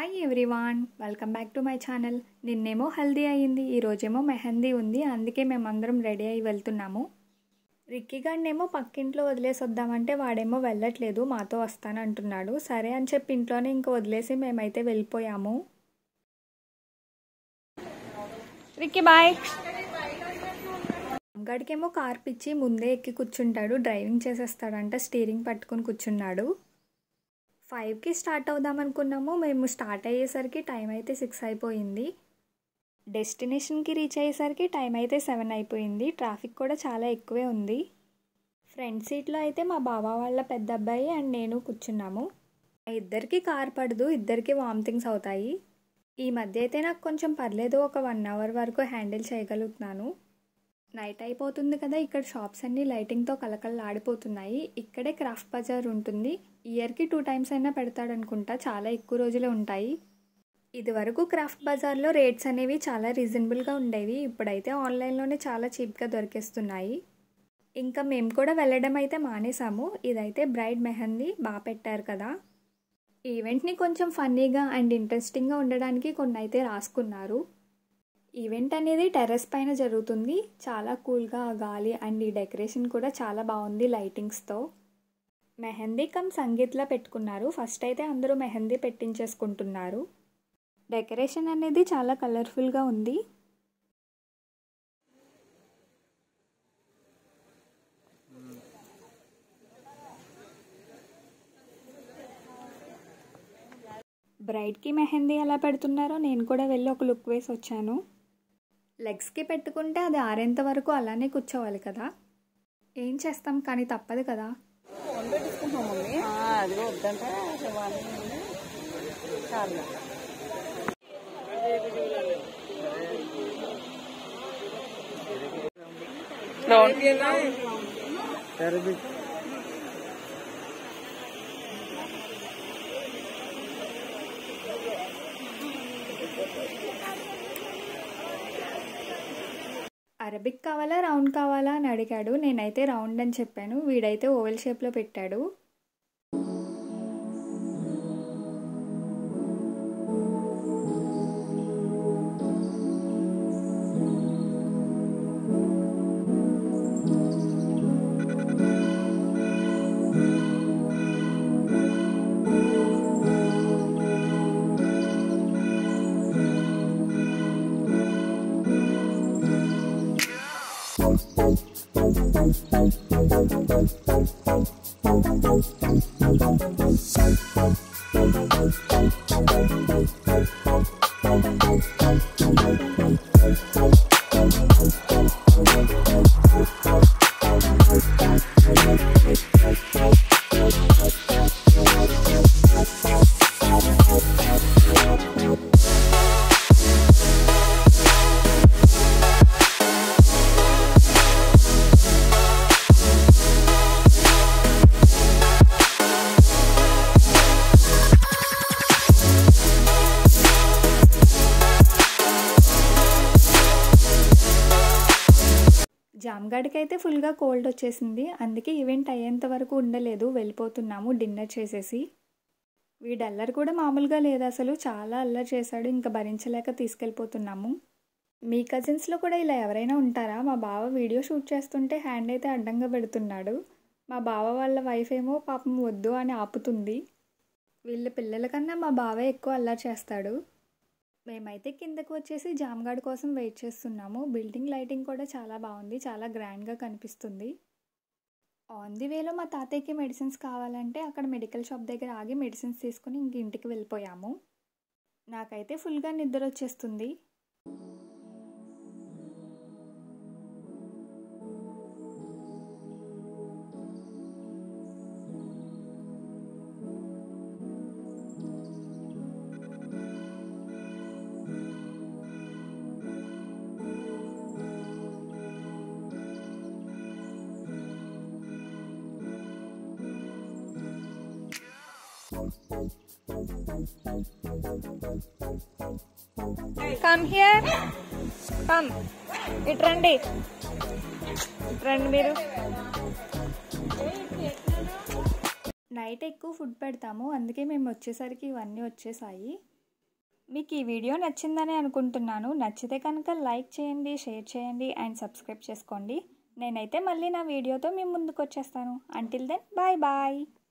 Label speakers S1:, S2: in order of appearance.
S1: hi everyone welcome back to my channel నిన్నేమో హల్దీ అయ్యింది ఈరోజేమో మెహందీ ఉంది అందుకే మేమందరం రెడీ అయి వెళ్తున్నాము రిక్కీ గాడినేమో పక్కింట్లో వదిలేసి వద్దామంటే వాడేమో వెళ్ళట్లేదు మాతో వస్తానంటున్నాడు సరే అని చెప్పి ఇంట్లోనే ఇంక వదిలేసి మేమైతే వెళ్ళిపోయాము రిక్కీ బాయ్ గడికేమో కార్ పిచ్చి ముందే ఎక్కి కూర్చుంటాడు డ్రైవింగ్ చేసేస్తాడంట స్టీరింగ్ పట్టుకొని కూర్చున్నాడు ఫైవ్కి స్టార్ట్ అవుదాం అనుకున్నాము మేము స్టార్ట్ అయ్యేసరికి టైం అయితే సిక్స్ అయిపోయింది డెస్టినేషన్కి రీచ్ అయ్యేసరికి టైం అయితే సెవెన్ అయిపోయింది ట్రాఫిక్ కూడా చాలా ఎక్కువే ఉంది ఫ్రంట్ సీట్లో అయితే మా బావ వాళ్ళ పెద్ద అబ్బాయి అండ్ నేను కూర్చున్నాము ఇద్దరికి కార్ పడదు ఇద్దరికి వామిటింగ్స్ అవుతాయి ఈ మధ్య అయితే నాకు కొంచెం పర్లేదు ఒక వన్ అవర్ వరకు హ్యాండిల్ చేయగలుగుతున్నాను నైట్ అయిపోతుంది కదా ఇక్కడ షాప్స్ అన్నీ లైటింగ్తో కలకలలాడిపోతున్నాయి ఇక్కడే క్రాఫ్ట్ బజార్ ఉంటుంది ఇయర్కి టూ టైమ్స్ అయినా పెడతాడనుకుంటా చాలా ఎక్కువ రోజులే ఉంటాయి ఇది వరకు క్రాఫ్ట్ బజార్లో రేట్స్ అనేవి చాలా రీజనబుల్గా ఉండేవి ఇప్పుడైతే ఆన్లైన్లోనే చాలా చీప్గా దొరికేస్తున్నాయి ఇంకా మేము కూడా వెళ్ళడం అయితే మానేసాము ఇదైతే బ్రైడ్ మెహందీ బాగా పెట్టారు కదా ఈవెంట్ని కొంచెం ఫన్నీగా అండ్ ఇంట్రెస్టింగ్గా ఉండడానికి కొన్ని అయితే రాసుకున్నారు ఈవెంట్ అనేది టెర్రస్ పైన జరుగుతుంది చాలా కూల్గా గాలి అండ్ ఈ డెకరేషన్ కూడా చాలా బాగుంది లైటింగ్స్తో మెహందీ కమ్ సంగీత్లా పెట్టుకున్నారు ఫస్ట్ అయితే అందరూ మెహందీ పెట్టించేసుకుంటున్నారు డెకరేషన్ అనేది చాలా కలర్ఫుల్గా ఉంది బ్రైడ్కి మెహందీ ఎలా పెడుతున్నారో నేను కూడా వెళ్ళి ఒక లుక్ వేసి వచ్చాను లెగ్స్కి పెట్టుకుంటే అది ఆరేంత వరకు అలానే కూర్చోవాలి కదా ఏం చేస్తాం కానీ తప్పదు కదా
S2: అది వద్దంటే శివాని చాలు
S1: అరబిక్ కావాలా రౌండ్ కావాలా అని అడిగాడు నేనైతే రౌండ్ అని చెప్పాను వీడైతే ఓవెల్ షేప్లో పెట్టాడు జామ్గాడికి అయితే ఫుల్గా కోల్డ్ వచ్చేసింది అందుకే ఈవెంట్ అయ్యేంత వరకు ఉండలేదు వెళ్ళిపోతున్నాము డిన్నర్ చేసేసి వీడు అల్లరి కూడా మామూలుగా లేదు అసలు చాలా అల్లరి చేశాడు ఇంకా భరించలేక తీసుకెళ్ళిపోతున్నాము మీ కజిన్స్లో కూడా ఇలా ఎవరైనా ఉంటారా మా బావ వీడియో షూట్ చేస్తుంటే హ్యాండ్ అయితే అడ్డంగా పెడుతున్నాడు మా బావ వాళ్ళ వైఫ్ ఏమో పాపం వద్దు అని ఆపుతుంది వీళ్ళ పిల్లల కన్నా మా బావే ఎక్కువ అల్లరి చేస్తాడు మేమైతే కిందకు వచ్చేసి జామ్గాడ్ కోసం వెయిట్ చేస్తున్నాము బిల్డింగ్ లైటింగ్ కూడా చాలా బాగుంది చాలా గ్రాండ్గా కనిపిస్తుంది ఆన్ ది వేలో మా తాతయ్యకి మెడిసిన్స్ కావాలంటే అక్కడ మెడికల్ షాప్ దగ్గర ఆగి మెడిసిన్స్ తీసుకుని ఇంక ఇంటికి వెళ్ళిపోయాము నాకైతే ఫుల్గా నిద్ర వచ్చేస్తుంది కమ్ హియర్ కమ్ ఇటు రండి ఇటు రండి మీరు నైట్ ఎక్కువ ఫుడ్ పెడతాము అందుకే మేము వచ్చేసరికి ఇవన్నీ వచ్చేసాయి మీకు ఈ వీడియో నచ్చిందని అనుకుంటున్నాను నచ్చితే కనుక లైక్ చేయండి షేర్ చేయండి అండ్ సబ్స్క్రైబ్ చేసుకోండి నేనైతే మళ్ళీ నా వీడియోతో మీ ముందుకు వచ్చేస్తాను అంటిల్ దెన్ బాయ్ బాయ్